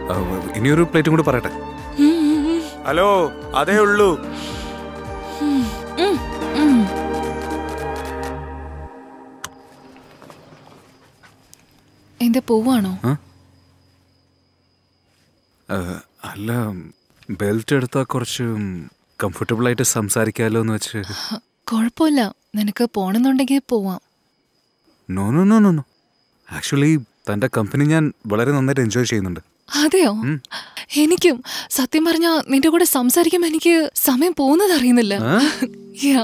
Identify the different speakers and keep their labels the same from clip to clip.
Speaker 1: ആ, ഇനിയൊരു പ്ലേറ്റും കൂടി പറയട്ടെ
Speaker 2: ഹലോ അതേ ഉള്ളൂ
Speaker 3: എന്റെ പോവാണോ
Speaker 1: ആ, അല്ല ബെൽറ്റ് എടുത്താൽ കുറച്ച് കംഫർട്ടബിൾ ആയിട്ട് സംസാരിക്കാമല്ലോ എന്ന് വെച്ച്
Speaker 3: കുഴപ്പമില്ല നിനക്ക് പോണെന്നുണ്ടെങ്കിൽ പോവാം
Speaker 1: no no no no no actually തൻ്റെ കമ്പനി ഞാൻ വളരെ നന്നായിട്ട് എൻജോയ് ചെയ്യുന്നുണ്ട്
Speaker 3: അതെയോ എനിക്കും സത്യം പറഞ്ഞ നിന്റെ കൂടെ സംസാരിക്കുമ്പോ എനിക്ക് സമയം പോകുന്നത് അറിയുന്നില്ല യാ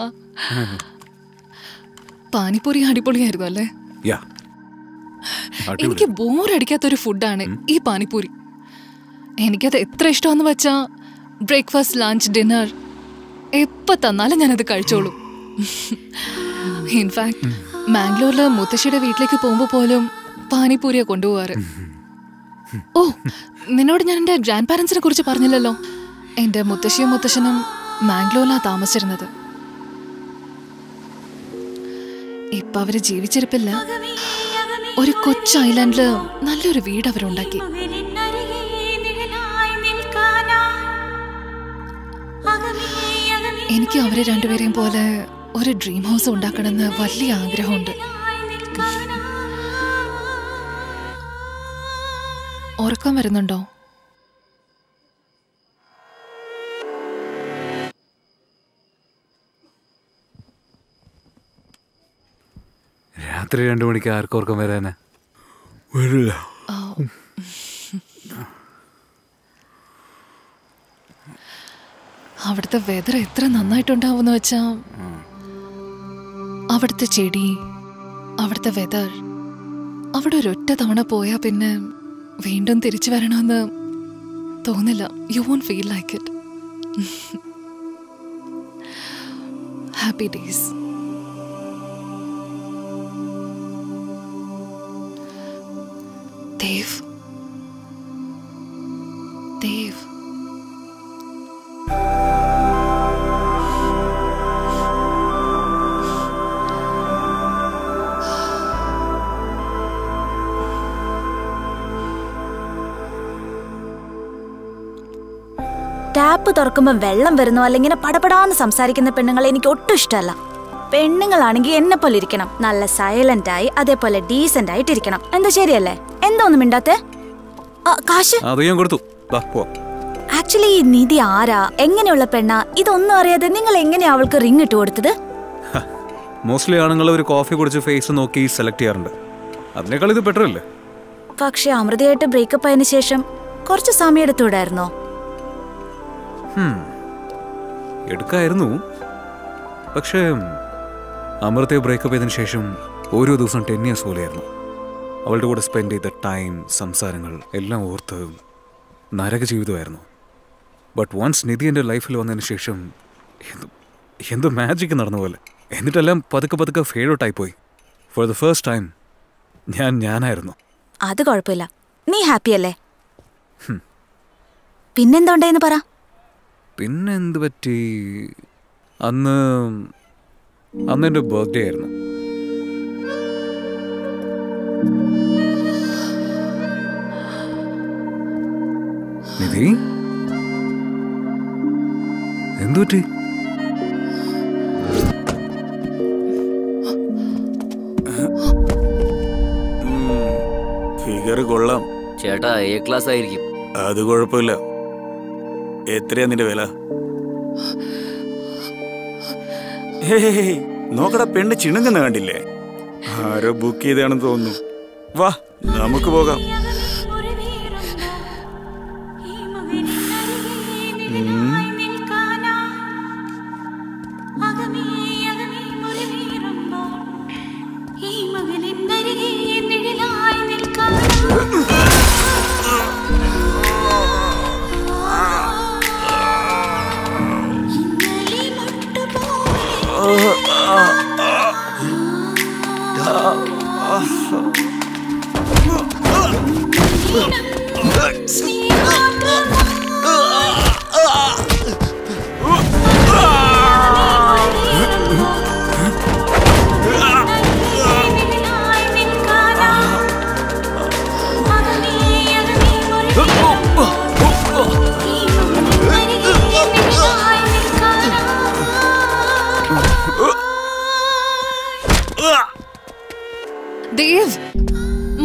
Speaker 3: പാനിപ്പൂരി അടിപൊളിയായിരുന്നു അല്ലേ
Speaker 1: യാ
Speaker 3: എനിക്ക് ബോറടിക്കാത്തൊരു ഫുഡാണ് ഈ പാനിപ്പൂരി എനിക്കത് എത്ര ഇഷ്ടമെന്ന് വെച്ചാ ബ്രേക്ക്ഫാസ്റ്റ് ലഞ്ച് ഡിന്നർ എപ്പോ തന്നാലും ഞാനത് കഴിച്ചോളൂ ഇൻഫാക്ട് മാംഗ്ലൂരില് മുത്തശ്ശിയുടെ വീട്ടിലേക്ക് പോകുമ്പോ പോലും പാനിപ്പൂരിയാ കൊണ്ടുപോവാറ് ഓ നിന്നോട് ഞാൻ എന്റെ ഗ്രാൻഡ് പാരന്റ്സിനെ കുറിച്ച് പറഞ്ഞില്ലല്ലോ എന്റെ മുത്തശ്ശിയും മുത്തശ്ശനും മാംഗ്ലൂരിലാ താമസിച്ചിരുന്നത് ഇപ്പൊ അവര് ജീവിച്ചിരിപ്പില്ല ഒരു കൊച്ചു ഐലാൻഡില് നല്ലൊരു വീട് അവരുണ്ടാക്കി എനിക്ക് അവരെ രണ്ടുപേരെയും പോലെ ഒരു ഡ്രീം ഹൗസ് ഉണ്ടാക്കണമെന്ന് വലിയ ആഗ്രഹമുണ്ട് ഉറക്കം വരുന്നുണ്ടോ
Speaker 1: രാത്രി രണ്ടു മണിക്ക് ആർക്കും ഉറക്കം വരാനാ
Speaker 2: വരില്ല
Speaker 3: അവിടുത്തെ വെതർ എത്ര നന്നായിട്ടുണ്ടാവുന്ന വെച്ചാ അവിടുത്തെ ചെടി അവിടുത്തെ വെതർ അവിടെ ഒരൊറ്റ തവണ പോയാ പിന്നെ വീണ്ടും തിരിച്ചു വരണമെന്ന് തോന്നില്ല you won't feel like it happy days Dev Dev
Speaker 4: tap തുറക്കുമ്പോൾ വെള്ളം വരുന്നോ അല്ലെങ്കിൽ പടപടാന്ന് സംസാരിക്കുന്ന പെണ്ണുങ്ങളെ എനിക്ക് ഒട്ടും ഇഷ്ടമല്ല പെണ്ണുങ്ങളാണെങ്കിൽ എന്നെ പോലെ ഇരിക്കണം നല്ല സൈലന്റ് ആയി അതേപോലെ ഡീസന്റ് ആയിട്ട് ഇരിക്കണം എന്താ ശരിയല്ലേ എന്താ ഒന്നും മിണ്ടാത്തെ ആ, കാശ്
Speaker 1: അത് ഞാൻ കൊടുത്തു ദാ, പോ
Speaker 4: ആക്ച്വലി ഈ നിധി ആരാ എങ്ങനെയുള്ള പെണ്ണാ ഇതൊന്നും അറിയാതെ നിങ്ങൾ എങ്ങനെയാ അവൾക്ക് റിങ് ഇട്ട് കൊടുത്തത്
Speaker 1: മോസ്റ്റ്ലി ആണുങ്ങൾ ഒരു കോഫി കുടിച്ച് ഫേസ് നോക്കി സെലക്ട് ചെയ്യാറുണ്ട് അതിനേക്കാൾ ഇത് ബെറ്റർ അല്ലേ
Speaker 4: പക്ഷെ അമൃതയായിട്ട് ബ്രേക്കപ്പ് ആയതിനു ശേഷം കുറച്ച് സമയം എടുത്തുവിടായിരുന്നോ
Speaker 1: എടുക്കായിരുന്നു പക്ഷേ അമൃതയെ ബ്രേക്കപ്പ് ചെയ്തതിനു ശേഷം ഓരോ ദിവസം ടെൻ ഇയേഴ്സ് പോലെയായിരുന്നു അവളുടെ കൂടെ സ്പെൻഡ് ചെയ്ത ടൈം സംസാരങ്ങൾ എല്ലാം ഓർത്ത് നരക ജീവിതമായിരുന്നു ബട്ട് വൺസ് നിധി എൻ്റെ ലൈഫിൽ വന്നതിന് ശേഷം എന്ത് എന്തോ മാജിക് നടന്ന പോലെ എന്നിട്ടെല്ലാം പതുക്കെ പതുക്കെ ഫേഡ് ഔട്ടായി പോയി ഫോർ ദ ഫസ്റ്റ് ടൈം ഞാൻ ഞാനായിരുന്നു
Speaker 4: അത് കുഴപ്പമില്ല നീ ഹാപ്പി അല്ലേ പിന്നെന്താ ഉണ്ടായെന്ന് പറ
Speaker 1: പിന്നെ എന്ത് പറ്റി അന്ന് അന്ന് എൻ്റെ ബർത്ത്ഡേ ആയിരുന്നു നിധി എന്തു പറ്റി
Speaker 2: ഫിഗർ കൊള്ളാം
Speaker 5: ചേട്ടാ എ ക്ലാസ് ആയിരിക്കും
Speaker 2: അത് കുഴപ്പമില്ല എത്രയാ നിന്റെ വില ഹേയ്, നോക്കടാ പെണ്ണ് ചിണുങ്ങുന്ന കണ്ടില്ലേ ആരോ ബുക്ക് ചെയ്താണെന്ന് തോന്നുന്നു വാ നമുക്ക് പോകാം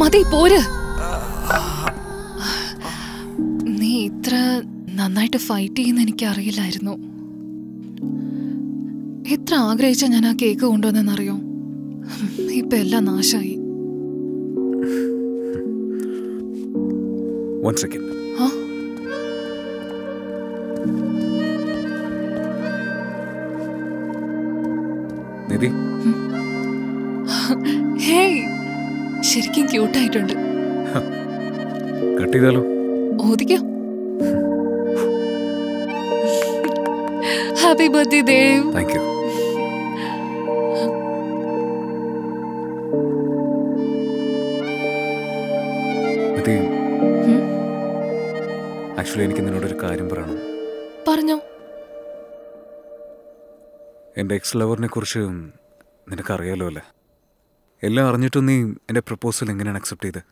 Speaker 3: മതി പോര് നീ ഇത്ര നന്നായിട്ട് ഫൈറ്റ് ചെയ്യുന്ന എനിക്ക് അറിയില്ലായിരുന്നു എത്ര ആഗ്രഹിച്ച ഞാൻ ആ കേക്ക് കൊണ്ടുവന്നെന്നറിയോ ഇപ്പൊ എല്ലാം നാശായി
Speaker 1: വൺ സെക്കൻഡ്
Speaker 3: ആ
Speaker 1: നിധി
Speaker 3: ഹേയ് ശരിക്കും ക്യൂട്ടായിട്ടുണ്ട്
Speaker 1: കട്ട് ചെയ്താലോ
Speaker 3: ഓദിക്കോ happy birthday Dev
Speaker 1: thank you Nidhi
Speaker 3: ഉം.
Speaker 1: ആക്ച്വലി എനിക്ക് നിന്നോടൊരു കാര്യം പറയണം
Speaker 3: പറഞ്ഞോ
Speaker 1: എൻ്റെ എക്സ് ലവറിനെ കുറിച്ച് നിനക്കറിയാലോ അല്ലേ എല്ലാം അറിഞ്ഞിട്ടും നീ എൻ്റെ പ്രപ്പോസൽ എങ്ങനെയാണ് അക്സെപ്റ്റ് ചെയ്ത്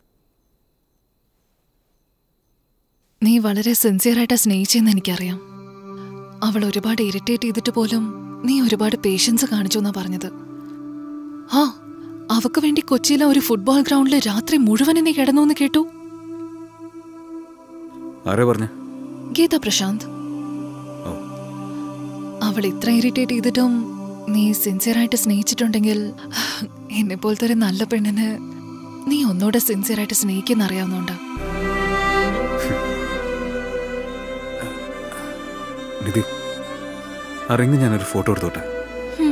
Speaker 3: നീ വളരെ സിൻസിയറായിട്ട് സ്നേഹിച്ചെന്ന് എനിക്കറിയാം അവൾ ഒരുപാട് ഇറിറ്റേറ്റ് ചെയ്തിട്ട് പോലും നീ ഒരുപാട് പേഷ്യൻസ് കാണിച്ചു എന്നാ പറഞ്ഞത് ആ അവക്ക് വേണ്ടി കൊച്ചിയിലെ ഒരു ഫുട്ബോൾ ഗ്രൗണ്ടിൽ രാത്രി മുഴുവൻ നീ കിടന്നു എന്ന് കേട്ടു
Speaker 1: ആരാ പറഞ്ഞ
Speaker 3: ഗീത പ്രശാന്ത്
Speaker 1: ഓ
Speaker 3: അവൾ ഇത്ര ഇറിറ്റേറ്റ് ചെയ്തിട്ടും നീ സിൻസിയറായിട്ട് സ്നേഹിച്ചിട്ടുണ്ടെങ്കിൽ എന്നെ പോലത്തെ ഒരു നല്ല പെണ്ണിന് നീ ഒന്നുകൂടെ സിൻസിയറായിട്ട് സ്നേഹിക്കുന്ന അറിയാവുന്നോണ്ടാ
Speaker 1: നിധി ആ റിങ് ഞാനൊരു ഫോട്ടോ എടുത്തോട്ടെ
Speaker 3: ഉം.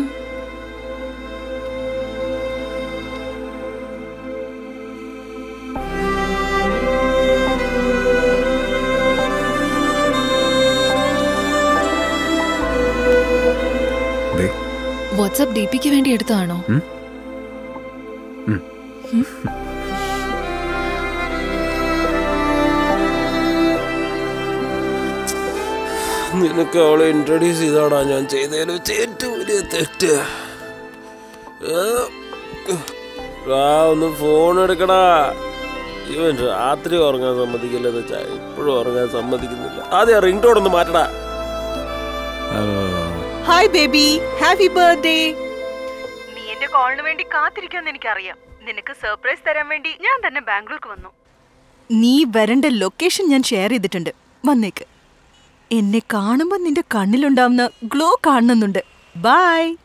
Speaker 1: ദേ
Speaker 3: വാട്സാപ്പ് ഡി പിക്ക് വേണ്ടി എടുത്തതാണോ
Speaker 1: ഉം. ഉം.
Speaker 6: നിനക്ക് അവളെ ഇൻട്രൊഡ്യൂസ് ചെയ്താടാ ഞാൻ ചെയ്തതിൽ വെച്ച് ഏറ്റവും വലിയ തെറ്റ് ഏ? ആ ഒന്ന് ഫോൺ എടുക്കടാ ഇവൻ രാത്രി ഉറങ്ങാൻ സമ്മതിക്കില്ലെന്ന് വെച്ചാൽ ഇപ്പോഴും ഉറങ്ങാൻ സമ്മതിക്കുന്നില്ല ആദ്യം റിംഗ് ടോൺ ഒന്ന് മാറ്റടാ
Speaker 1: ആ,
Speaker 7: ഹായ് ബേബി ഹാപ്പി ബർത്ത്ഡേ നീ എന്റെ കോളിന് വേണ്ടി കാത്തിരിക്കാന്ന് എനിക്കറിയാം നിനക്ക് സർപ്രൈസ് തരാൻ വേണ്ടി ഞാൻ തന്നെ ബാംഗ്ലൂർക്ക് വന്നു നീ വരേണ്ട ലൊക്കേഷൻ ഞാൻ ഷെയർ ചെയ്തിട്ടുണ്ട് വന്നേക്ക് എന്നെ കാണുമ്പോൾ നിന്റെ കണ്ണിലുണ്ടാവുന്ന ഗ്ലോ കാണുന്നുണ്ട് ബൈ